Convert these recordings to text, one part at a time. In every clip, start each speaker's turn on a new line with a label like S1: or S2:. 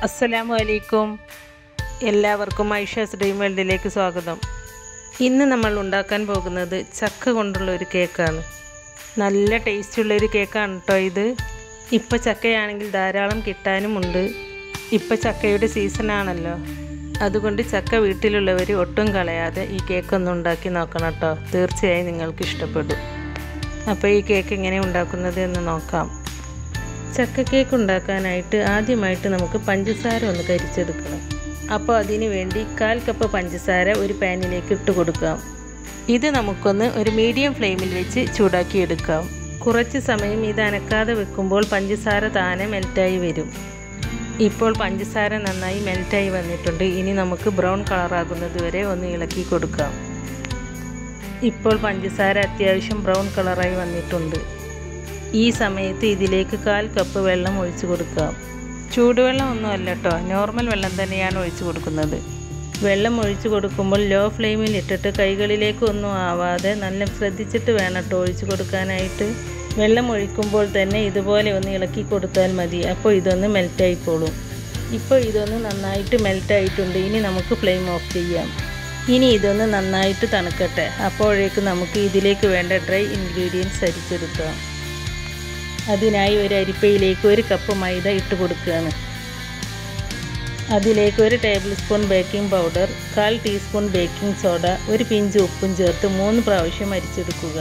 S1: അസ്സലാമു അലൈക്കും എല്ലാവർക്കും ഐഷാസ് ഡ്രീം വേൾഡിലേക്ക് സ്വാഗതം ഇന്ന് നമ്മൾ ഉണ്ടാക്കാൻ പോകുന്നത് ചക്ക കൊണ്ടുള്ള ഒരു കേക്കാണ് നല്ല ടേസ്റ്റുള്ള ഒരു കേക്കാണ് കേട്ടോ ഇത് ഇപ്പോൾ ചക്കയാണെങ്കിൽ ധാരാളം കിട്ടാനുമുണ്ട് ഇപ്പോൾ ചക്കയുടെ സീസണാണല്ലോ അതുകൊണ്ട് ചക്ക വീട്ടിലുള്ളവർ ഒട്ടും കളയാതെ ഈ കേക്കൊന്ന് ഉണ്ടാക്കി നോക്കണം കേട്ടോ തീർച്ചയായും നിങ്ങൾക്ക് ഇഷ്ടപ്പെടും അപ്പോൾ ഈ കേക്ക് എങ്ങനെ ഉണ്ടാക്കുന്നത് എന്ന് നോക്കാം ചക്ക കേക്ക് ഉണ്ടാക്കാനായിട്ട് ആദ്യമായിട്ട് നമുക്ക് പഞ്ചസാര ഒന്ന് കരിച്ചെടുക്കണം അപ്പോൾ അതിന് വേണ്ടി കാൽ കപ്പ് പഞ്ചസാര ഒരു പാനിലേക്ക് ഇട്ട് കൊടുക്കാം ഇത് നമുക്കൊന്ന് ഒരു മീഡിയം ഫ്ലെയിമിൽ വെച്ച് ചൂടാക്കി എടുക്കാം കുറച്ച് സമയം ഇത് അനക്കാതെ വെക്കുമ്പോൾ പഞ്ചസാര താനെ മെൽറ്റായി വരും ഇപ്പോൾ പഞ്ചസാര നന്നായി മെൽറ്റായി വന്നിട്ടുണ്ട് ഇനി നമുക്ക് ബ്രൗൺ കളറാകുന്നത് വരെ ഒന്ന് ഇളക്കി കൊടുക്കാം ഇപ്പോൾ പഞ്ചസാര അത്യാവശ്യം ബ്രൗൺ കളറായി വന്നിട്ടുണ്ട് ഈ സമയത്ത് ഇതിലേക്ക് കാൽ കപ്പ് വെള്ളം ഒഴിച്ചു കൊടുക്കാം ചൂടുവെള്ളം ഒന്നും അല്ല കേട്ടോ നോർമൽ വെള്ളം തന്നെയാണ് ഒഴിച്ചു കൊടുക്കുന്നത് വെള്ളം ഒഴിച്ചു കൊടുക്കുമ്പോൾ ലോ ഫ്ലെയിമിൽ ഇട്ടിട്ട് കൈകളിലേക്ക് ഒന്നും ആവാതെ നല്ല ശ്രദ്ധിച്ചിട്ട് വേണം കേട്ടോ ഒഴിച്ചു കൊടുക്കാനായിട്ട് വെള്ളം ഒഴിക്കുമ്പോൾ തന്നെ ഇതുപോലെ ഒന്ന് ഇളക്കി കൊടുത്താൽ മതി അപ്പോൾ ഇതൊന്ന് മെൽറ്റായിക്കോളും ഇപ്പോൾ ഇതൊന്ന് നന്നായിട്ട് മെൽറ്റായിട്ടുണ്ട് ഇനി നമുക്ക് ഫ്ലെയിം ഓഫ് ചെയ്യാം ഇനി ഇതൊന്ന് നന്നായിട്ട് തണുക്കട്ടെ അപ്പോഴേക്ക് നമുക്ക് ഇതിലേക്ക് വേണ്ട ഡ്രൈ ഇൻഗ്രീഡിയൻസ് അരിച്ചെടുക്കാം അതിനായി ഒരു അരിപ്പയിലേക്ക് ഒരു കപ്പ് മൈദ ഇട്ട് കൊടുക്കുകയാണ് അതിലേക്ക് ഒരു ടേബിൾ സ്പൂൺ ബേക്കിംഗ് പൗഡർ കാൽ ടീസ്പൂൺ ബേക്കിംഗ് സോഡ ഒരു പിഞ്ച് ഉപ്പും ചേർത്ത് മൂന്ന് പ്രാവശ്യം അരിച്ചെടുക്കുക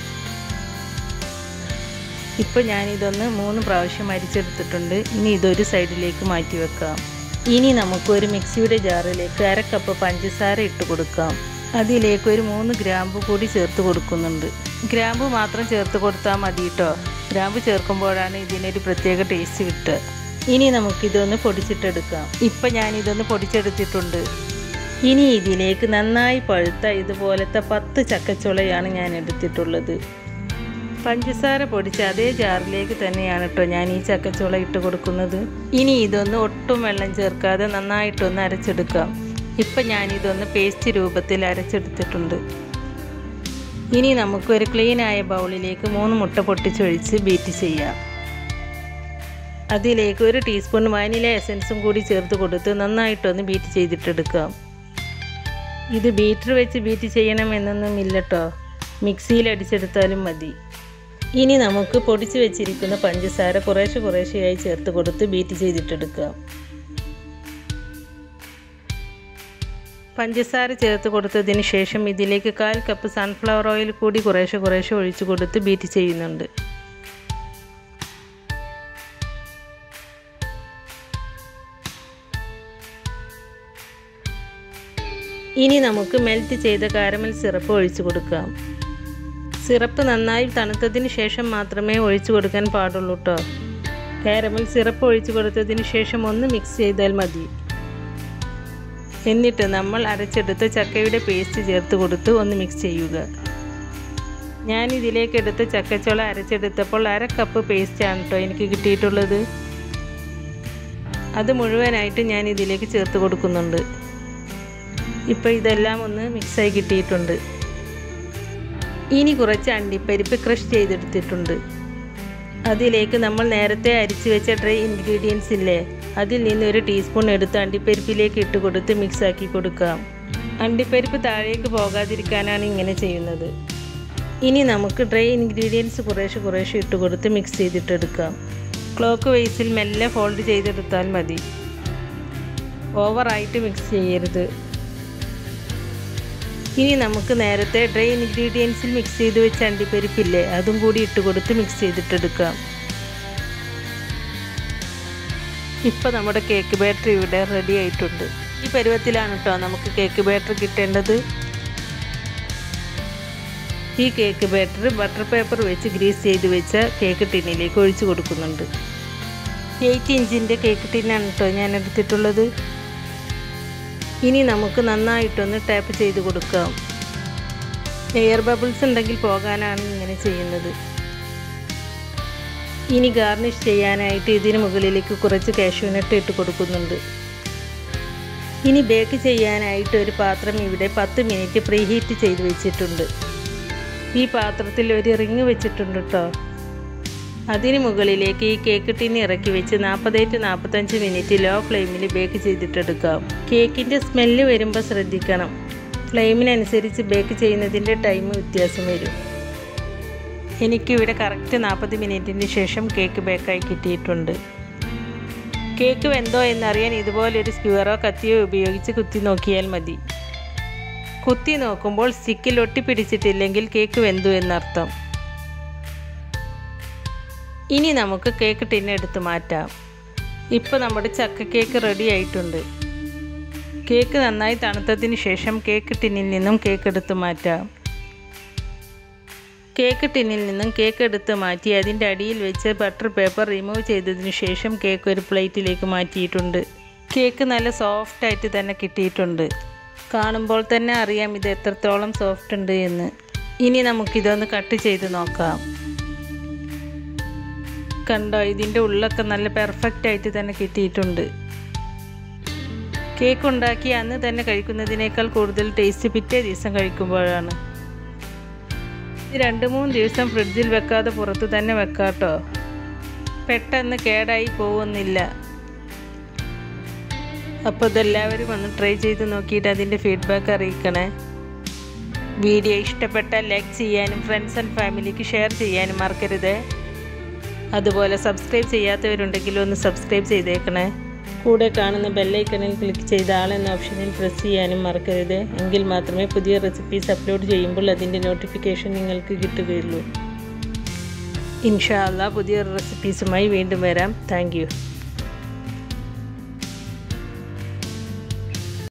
S1: ഇപ്പോൾ ഞാനിതൊന്ന് മൂന്ന് പ്രാവശ്യം അരിച്ചെടുത്തിട്ടുണ്ട് ഇനി ഇതൊരു സൈഡിലേക്ക് മാറ്റി വെക്കാം ഇനി നമുക്ക് ഒരു മിക്സിയുടെ ജാറിലേക്ക് അര കപ്പ് പഞ്ചസാര ഇട്ട് കൊടുക്കാം അതിലേക്ക് ഒരു മൂന്ന് ഗ്രാമ്പു കൂടി ചേർത്ത് കൊടുക്കുന്നുണ്ട് ഗ്രാമ്പു മാത്രം ചേർത്ത് കൊടുത്താൽ മതി കേട്ടോ ഗ്രാമ്പു ചേർക്കുമ്പോഴാണ് ഇതിനൊരു പ്രത്യേക ടേസ്റ്റ് കിട്ടുക ഇനി നമുക്കിതൊന്ന് പൊടിച്ചിട്ടെടുക്കാം ഇപ്പം ഞാനിതൊന്ന് പൊടിച്ചെടുത്തിട്ടുണ്ട് ഇനി ഇതിലേക്ക് നന്നായി പഴുത്ത ഇതുപോലത്തെ പത്ത് ചക്കച്ചുളയാണ് ഞാൻ എടുത്തിട്ടുള്ളത് പഞ്ചസാര പൊടിച്ച അതേ ജാറിലേക്ക് തന്നെയാണ് കേട്ടോ ഞാൻ ഈ ചക്കച്ചുള ഇട്ട് കൊടുക്കുന്നത് ഇനി ഇതൊന്ന് ഒട്ടും വെള്ളം ചേർക്കാതെ നന്നായിട്ടൊന്ന് അരച്ചെടുക്കാം ഇപ്പം ഞാനിതൊന്ന് പേസ്റ്റ് രൂപത്തിൽ അരച്ചെടുത്തിട്ടുണ്ട് ഇനി നമുക്കൊരു ക്ലീനായ ബൗളിലേക്ക് മൂന്ന് മുട്ട പൊട്ടിച്ചൊഴിച്ച് ബീറ്റ് ചെയ്യാം അതിലേക്ക് ഒരു ടീസ്പൂൺ വാനില എസൻസും കൂടി ചേർത്ത് കൊടുത്ത് നന്നായിട്ടൊന്ന് ബീറ്റ് ചെയ്തിട്ടെടുക്കാം ഇത് ബീറ്റർ വെച്ച് ബീറ്റ് ചെയ്യണമെന്നൊന്നും ഇല്ലട്ടോ മിക്സിയിൽ അടിച്ചെടുത്താലും മതി ഇനി നമുക്ക് പൊടിച്ച് വെച്ചിരിക്കുന്ന പഞ്ചസാര കുറേശ്ശെ കുറേശ്ശെയായി ചേർത്ത് കൊടുത്ത് ബീറ്റ് ചെയ്തിട്ടെടുക്കാം പഞ്ചസാര ചേർത്ത് കൊടുത്തതിന് ശേഷം ഇതിലേക്ക് കാൽ കപ്പ് സൺഫ്ലവർ ഓയിൽ കൂടി കുറേശ്ശെ കുറേശ്ശെ ഒഴിച്ചു കൊടുത്ത് ബീറ്റ് ചെയ്യുന്നുണ്ട് ഇനി നമുക്ക് മെൽറ്റ് ചെയ്ത കാരമൽ സിറപ്പ് ഒഴിച്ചു കൊടുക്കാം സിറപ്പ് നന്നായി തണുത്തതിന് ശേഷം മാത്രമേ ഒഴിച്ചു കൊടുക്കാൻ പാടുള്ളൂ കേട്ടോ കാരമൽ സിറപ്പ് ഒഴിച്ചു കൊടുത്തതിന് ശേഷം ഒന്ന് മിക്സ് ചെയ്താൽ മതി എന്നിട്ട് നമ്മൾ അരച്ചെടുത്ത ചക്കയുടെ പേസ്റ്റ് ചേർത്ത് കൊടുത്ത് ഒന്ന് മിക്സ് ചെയ്യുക ഞാൻ ഇതിലേക്ക് എടുത്ത ചക്കച്ചുള അരച്ചെടുത്തപ്പോൾ അര കപ്പ് പേസ്റ്റാണ് കേട്ടോ എനിക്ക് കിട്ടിയിട്ടുള്ളത് അത് മുഴുവനായിട്ട് ഞാൻ ഇതിലേക്ക് ചേർത്ത് കൊടുക്കുന്നുണ്ട് ഇപ്പോൾ ഇതെല്ലാം ഒന്ന് മിക്സായി കിട്ടിയിട്ടുണ്ട് ഇനി കുറച്ച് അണ്ടിപ്പരിപ്പ് ക്രഷ് ചെയ്തെടുത്തിട്ടുണ്ട് അതിലേക്ക് നമ്മൾ നേരത്തെ അരിച്ചു വെച്ച ഡ്രൈ ഇൻഗ്രീഡിയൻസ് ഇല്ലേ അതിൽ നിന്ന് ഒരു ടീസ്പൂൺ എടുത്ത് അണ്ടിപ്പരിപ്പിലേക്ക് ഇട്ട് കൊടുത്ത് മിക്സാക്കി കൊടുക്കാം അണ്ടിപ്പരിപ്പ് താഴേക്ക് പോകാതിരിക്കാനാണ് ഇങ്ങനെ ചെയ്യുന്നത് ഇനി നമുക്ക് ഡ്രൈ ഇൻഗ്രീഡിയൻസ് കുറേശ്ശെ കുറേശ്ശെ ഇട്ട് കൊടുത്ത് മിക്സ് ചെയ്തിട്ടെടുക്കാം ക്ലോക്ക് വൈസിൽ മെല്ലെ ഫോൾഡ് ചെയ്തെടുത്താൽ മതി ഓവറായിട്ട് മിക്സ് ചെയ്യരുത് ഇനി നമുക്ക് നേരത്തെ ഡ്രൈ ഇൻഗ്രീഡിയൻസിൽ മിക്സ് ചെയ്ത് വെച്ച അണ്ടിപ്പരിപ്പില്ലേ അതും കൂടി ഇട്ട് കൊടുത്ത് മിക്സ് ചെയ്തിട്ടെടുക്കാം ഇപ്പോൾ നമ്മുടെ കേക്ക് ബാറ്റർ ഇവിടെ റെഡി ആയിട്ടുണ്ട് ഈ പരുവത്തിലാണ് കേട്ടോ നമുക്ക് കേക്ക് ബാറ്റർ കിട്ടേണ്ടത് ഈ കേക്ക് ബാറ്റർ ബട്ടർ പേപ്പർ വെച്ച് ഗ്രീസ് ചെയ്ത് വെച്ച കേക്ക് ടിന്നിലേക്ക് ഒഴിച്ചു കൊടുക്കുന്നുണ്ട് എയ്റ്റ് ഇഞ്ചിൻ്റെ കേക്ക് ടിന്നാണ് കേട്ടോ ഞാൻ എടുത്തിട്ടുള്ളത് ഇനി നമുക്ക് നന്നായിട്ടൊന്ന് ടാപ്പ് ചെയ്ത് കൊടുക്കാം എയർ ബബിൾസ് ഉണ്ടെങ്കിൽ പോകാനാണ് ഇങ്ങനെ ചെയ്യുന്നത് ഇനി ഗാർണിഷ് ചെയ്യാനായിട്ട് ഇതിന് മുകളിലേക്ക് കുറച്ച് കാഷ്യൂനട്ട് ഇട്ട് കൊടുക്കുന്നുണ്ട് ഇനി ബേക്ക് ചെയ്യാനായിട്ട് ഒരു പാത്രം ഇവിടെ പത്ത് മിനിറ്റ് പ്രീ ഹീറ്റ് ചെയ്ത് വെച്ചിട്ടുണ്ട് ഈ പാത്രത്തിൽ ഒരു റിങ് വെച്ചിട്ടുണ്ട് കേട്ടോ അതിന് മുകളിലേക്ക് ഈ കേക്ക് ടിൻ ഇറക്കി വെച്ച് നാൽപ്പത് ടു നാൽപ്പത്തഞ്ച് മിനിറ്റ് ലോ ഫ്ലെയിമിൽ ബേക്ക് ചെയ്തിട്ടെടുക്കാം കേക്കിൻ്റെ സ്മെല്ല് വരുമ്പോൾ ശ്രദ്ധിക്കണം ഫ്ലെയിമിനനുസരിച്ച് ബേക്ക് ചെയ്യുന്നതിൻ്റെ ടൈം വ്യത്യാസം വരും എനിക്കിവിടെ കറക്റ്റ് നാൽപ്പത് മിനിറ്റിന് ശേഷം കേക്ക് ബേക്കായി കിട്ടിയിട്ടുണ്ട് കേക്ക് വെന്തോ എന്നറിയാൻ ഇതുപോലൊരു സ്ക്യൂറോ കത്തിയോ ഉപയോഗിച്ച് കുത്തി നോക്കിയാൽ മതി കുത്തി നോക്കുമ്പോൾ സ്റ്റിക്കിൽ ഒട്ടിപ്പിടിച്ചിട്ടില്ലെങ്കിൽ കേക്ക് വെന്തു എന്നർത്ഥം ഇനി നമുക്ക് കേക്ക് ടിന്നെടുത്ത് മാറ്റാം ഇപ്പോൾ നമ്മുടെ ചക്ക കേക്ക് റെഡി ആയിട്ടുണ്ട് കേക്ക് നന്നായി തണുത്തതിന് ശേഷം കേക്ക് ടിന്നിൽ നിന്നും കേക്ക് എടുത്ത് മാറ്റാം കേക്ക് ടിന്നിൽ നിന്നും കേക്ക് എടുത്ത് മാറ്റി അതിൻ്റെ അടിയിൽ വെച്ച് ബട്ടർ പേപ്പർ റിമൂവ് ചെയ്തതിന് ശേഷം കേക്ക് ഒരു പ്ലേറ്റിലേക്ക് മാറ്റിയിട്ടുണ്ട് കേക്ക് നല്ല സോഫ്റ്റ് ആയിട്ട് തന്നെ കിട്ടിയിട്ടുണ്ട് കാണുമ്പോൾ തന്നെ അറിയാം ഇത് എത്രത്തോളം സോഫ്റ്റ് ഉണ്ട് എന്ന് ഇനി നമുക്കിതൊന്ന് കട്ട് ചെയ്ത് നോക്കാം കണ്ടോ ഇതിൻ്റെ ഉള്ളൊക്കെ നല്ല പെർഫെക്റ്റ് ആയിട്ട് തന്നെ കിട്ടിയിട്ടുണ്ട് കേക്ക് ഉണ്ടാക്കി അന്ന് തന്നെ കഴിക്കുന്നതിനേക്കാൾ കൂടുതൽ ടേസ്റ്റ് പിറ്റേ ദിവസം കഴിക്കുമ്പോഴാണ് ഇത് രണ്ട് മൂന്ന് ദിവസം ഫ്രിഡ്ജിൽ വെക്കാതെ പുറത്ത് തന്നെ വെക്കാട്ടോ പെട്ടെന്ന് കേടായി പോകുന്നില്ല അപ്പോൾ ഇതെല്ലാവരും ഒന്ന് ട്രൈ ചെയ്ത് നോക്കിയിട്ട് അതിൻ്റെ ഫീഡ്ബാക്ക് അറിയിക്കണേ വീഡിയോ ഇഷ്ടപ്പെട്ടാൽ ലൈക്ക് ചെയ്യാനും ഫ്രണ്ട്സ് ആൻഡ് ഫാമിലിക്ക് ഷെയർ ചെയ്യാനും മറക്കരുത് അതുപോലെ സബ്സ്ക്രൈബ് ചെയ്യാത്തവരുണ്ടെങ്കിൽ ഒന്ന് സബ്സ്ക്രൈബ് ചെയ്തേക്കണേ കൂടെ കാണുന്ന ബെല്ലൈക്കണിൽ ക്ലിക്ക് ചെയ്ത ആളെന്ന ഓപ്ഷനിൽ പ്രസ് ചെയ്യാനും മറക്കരുത് എങ്കിൽ മാത്രമേ പുതിയ റെസിപ്പീസ് അപ്ലോഡ് ചെയ്യുമ്പോൾ അതിൻ്റെ നോട്ടിഫിക്കേഷൻ നിങ്ങൾക്ക് കിട്ടുകയുള്ളൂ ഇൻഷാ അല്ലാ പുതിയ റെസിപ്പീസുമായി വീണ്ടും വരാം താങ്ക്